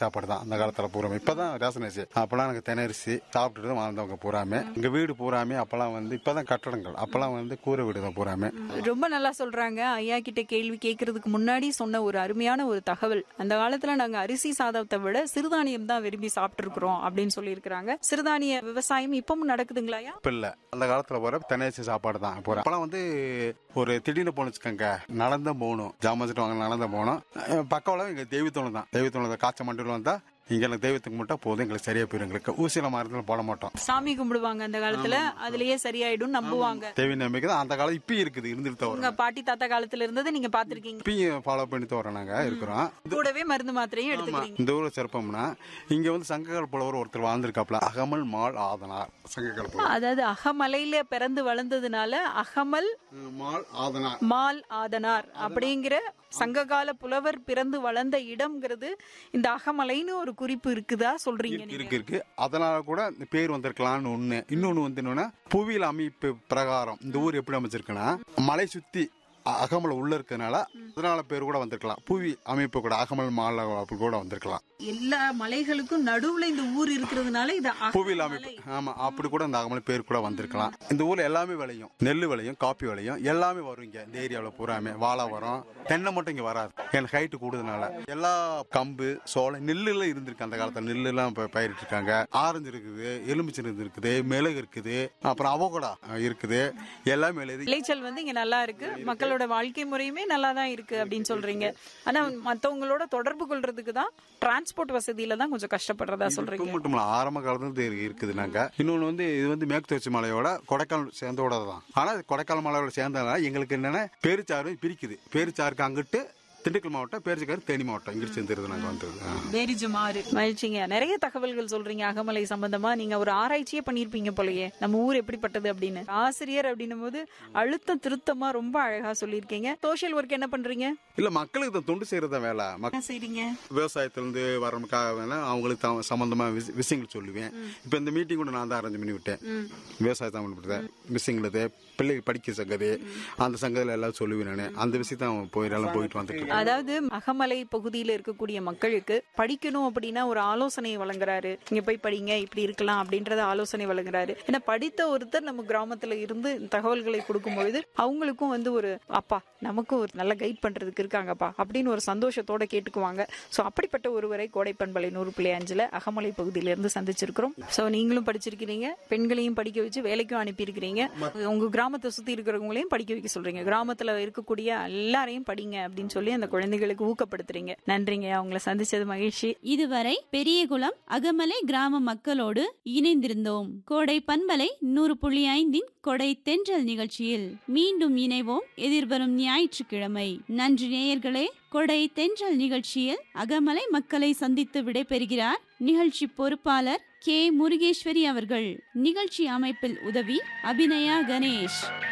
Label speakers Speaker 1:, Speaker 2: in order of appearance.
Speaker 1: சாப்பாடு தான் அந்த காலத்துல பூராமே இப்பதான் ரேஷன் அரிசி அப்பெல்லாம் எனக்கு தினரிசி சாப்பிட்டுட்டு தான் வாழ்ந்தவங்க பூராமே எங்க வீடு பூராமே அப்பெல்லாம் வந்து இப்பதான் கட்டடங்கள் அப்பெல்லாம் வந்து கூரை வீடு தான் பூராமே
Speaker 2: ரொம்ப நல்லா சொல்றாங்க ஐயா கிட்ட கேள்வி கேட்கறதுக்கு முன்னாடி சொன்ன ஒரு அருமையான ஒரு தகவல் அந்த காலத்துல நாங்க அரிசி சாதத்தை விட சிறுதானியம் தான் விரும்பி சாப்பிட்டு இருக்கிறோம் அப்படின்னு சொல்லியிருக்கிறாங்க சிறுதானிய விவசாயம் இப்பவும் நடக்குதுங்களா ஐயா
Speaker 1: இப்ப இல்ல அந்த காலத்துல போற தினரிசி சாப்பாடு தான் பூரா அப்பெல்லாம் வந்து ஒரு திடீர்னு போன வச்சுக்கோங்க நடந்தான் போகணும் ஜாமான் வாங்க நடந்தான் போகணும் அஹ் பக்கம் எங்க தெய்வத்தோணம் தான் தெய்வத்தோணம் காய்ச்ச மண்டலம் வந்தா இங்க எனக்கு தெய்வத்துக்கு மட்டும் போதும் எங்களுக்கு சரியா போயிடும் எங்களுக்கு ஊசியில மரத்துல போட மாட்டோம்
Speaker 2: சாமி கும்பிடுவாங்க அந்த காலத்துல அதுலயே சரியாயிடும் நம்புவாங்க
Speaker 1: தெய்வ நம்பிக்கை தான் அந்த காலம் இப்பயும் இருக்குது இருந்துட்டு தான்
Speaker 2: உங்க
Speaker 1: வரும்
Speaker 2: பாட்டி தாத்தா காலத்துல இருந்தது நீங்க பாத்திருக்கீங்க
Speaker 1: இப்பயும் ஃபாலோ பண்ணிட்டு வரோம் நாங்க இருக்கிறோம்
Speaker 2: கூடவே மருந்து மாத்திரையும்
Speaker 1: ஆமா.
Speaker 2: எடுத்துக்கிறீங்க
Speaker 1: இந்த ஊர்ல சிறப்பம்னா இங்க வந்து சங்ககால புலவர் ஒருத்தர் வாழ்ந்திருக்காப்ல அகமல் மால் ஆதனார் சங்ககால புலவர்
Speaker 2: அதாவது அகமலையில பிறந்து வளர்ந்ததுனால அகமல்
Speaker 1: மால் ஆதனார்
Speaker 2: மால் ஆதனார் அப்படிங்கிற சங்ககால புலவர் பிறந்து வளர்ந்த இடம்ங்கிறது இந்த அகமலைன்னு ஒரு குறிப்பு இருக்குதா சொல்றீங்க
Speaker 1: இருக்கு,
Speaker 2: நீங்க
Speaker 1: இருக்கு இருக்கு அதனால கூட இந்த பேர் வந்திருக்கலாம்னு ஒண்ணு இன்னொன்னு வந்து என்னன்னா புவியியல் அமைப்பு பிரகாரம் இந்த ஊர் எப்படி அமைச்சிருக்குன்னா மலை சுத்தி அ- அகமலை உள்ள இருக்கறனால அதனால பேர் கூட வந்திருக்கலாம் புவி அமைப்பு கூட அகமல் மாலை அப்படி கூட வந்திருக்கலாம்
Speaker 2: எல்லா மலைகளுக்கும் நடுவுல இந்த ஊர் இருக்கிறதுனால இது
Speaker 1: புவியியல் அமைப்பு ஆமா அப்படி கூட இந்த அகமலை பேர் கூட வந்திருக்கலாம் இந்த ஊர்ல எல்லாமே விளையும் நெல் விளையும் காப்பி விளையும் எல்லாமே வரும் இங்க இந்த ஏரியாவில் பூராமே வாழை வரும் தென்னை மட்டும் இங்க வராது எனக்கு ஹைட்டு கூடுதனால எல்லா கம்பு சோளம் நெல்லு எல்லாம் இருந்திருக்கு அந்த காலத்துல நெல்லு எல்லாம் ப- பயிரிட்டு இருக்காங்க ஆரஞ்சு இருக்குது எலுமிச்சை இருக்குது மிளகு இருக்குது அப்புறம் அவகோடா இருக்குது எல்லாமே விளையுது
Speaker 2: விளைச்சல் வந்து இங்க நல்லா இருக்கு மக்களோட வாழ்க்கை முறையுமே நல்லா தான் இருக்கு அப்படின்னு சொல்றீங்க ஆனா மத்தவங்களோட தொடர்பு கொள்றதுக்கு தான் டிரான்ஸ்போர்ட் வசதியில தான் கொஞ்சம் கஷ்டப்படுறதா
Speaker 1: இப்போ
Speaker 2: சொல்றீங்க
Speaker 1: மட்டும் இல்ல ஆரம்ப காலத்துல இருந்து இருக்கு- இருக்குது நாங்க இன்னொன்னு வந்து இது வந்து மேற்கு தொடர்ச்சி மலையோட கொடைக்கானல் சேர்ந்தோட தான் ஆனா இது கொடைக்கானல் மலையோட சேர்ந்ததுனால எங்களுக்கு என்னன்னா பேருச்சாறு பிரிக்குது பேருச்சாருக்கு அங்கிட்டு திண்டுக்கல் மாவட்டம் பேருச்சாறு தேனி மாவட்டம் இங்கிட்டு சேர்ந்துருது நாங்க வந்தது ஆ.
Speaker 2: பேரிஜமாறு மகிழ்ச்சிங்க நிறைய தகவல்கள் சொல்றீங்க அகமலை சம்பந்தமா நீங்க ஒரு ஆராய்ச்சியே பண்ணிருப்பீங்க போலயே நம்ம ஊர் எப்படிப்பட்டது அப்படின்னு ஆசிரியர் அப்படின்னும் போது அழுத்தம் திருத்தமா ரொம்ப அழகா சொல்லியிருக்கீங்க சோஷியல் ஒர்க் என்ன பண்றீங்க
Speaker 1: இல்ல மக்களுக்கு இதை தொண்டு செய்யறதா வேலை மக்-
Speaker 2: என்ன செய்றீங்க
Speaker 1: விவசாயத்திலிருந்து வரமுக்காக வேணா அவங்களுக்கு தா- சம்பந்தமா விஷ- விஷயங்கள் சொல்லுவேன் இப்ப இந்த மீட்டிங் கூட நான் தான் அரேஞ்ச் பண்ணி விட்டேன் விவசாய சம்பந்தப்பட்ட விஷயங்களது பிள்ளைகள் படிக்க சங்கதி அந்த சங்கத்தில் எல்லாம் சொல்லுவேன் நான் அந்த விஷயத்த அவன் போய் எல்லாம் போயிட்டு வந்துட்டு இருக்கேன்.
Speaker 2: அதாவது அகமலை பகுதியில இருக்கக்கூடிய மக்களுக்கு படிக்கணும் அப்படின்னா ஒரு ஆலோசனை வழங்குறாரு இங்க போய் படிங்க இப்படி இருக்கலாம் அப்படின்றத ஆலோசனை வழங்குறாரு ஏன்னா படித்த ஒருத்தர் நம்ம கிராமத்துல இருந்து தகவல்களை கொடுக்கும் பொழுது அவங்களுக்கும் வந்து ஒரு அப்பா நமக்கும் ஒரு நல்ல கைட் பண்றதுக்கு இருக்காங்கப்பா அப்படின்னு ஒரு சந்தோஷத்தோட கேட்டுக்குவாங்க சோ அப்படிப்பட்ட ஒருவரை கோடை பண்பலை நூறு பிள்ளை அஞ்சுல அகமலை பகுதியில இருந்து சந்திச்சிருக்கிறோம் சோ நீங்களும் படிச்சிருக்கிறீங்க பெண்களையும் படிக்க வச்சு வேலைக்கும் அனுப்பியிருக்கிறீங்க உங்க கிராமத்தை சுத்தி இருக்கிறவங்களையும் படிக்க வைக்க சொல்றீங்க கிராமத்துல இருக்கக்கூடிய எல்லாரையும் படிங்க அப்படின்னு சொல்லி அந்த குழந்தைகளுக்கு ஊக்கப்படுத்துறீங்க நன்றிங்க அவங்கள சந்திச்சது மகிழ்ச்சி
Speaker 3: இதுவரை பெரியகுளம் அகமலை கிராம மக்களோடு இணைந்திருந்தோம் கோடை பண்பலை நூறு புள்ளி ஐந்தின் கொடை தென்றல் நிகழ்ச்சியில் மீண்டும் இணைவோம் எதிர்வரும் ஞாயிற்றுக்கிழமை நன்றி நேயர்களே கொடை தென்றல் நிகழ்ச்சியில் அகமலை மக்களை சந்தித்து விடைபெறுகிறார் நிகழ்ச்சி பொறுப்பாளர் கே முருகேஸ்வரி அவர்கள் நிகழ்ச்சி அமைப்பில் உதவி அபிநயா கணேஷ்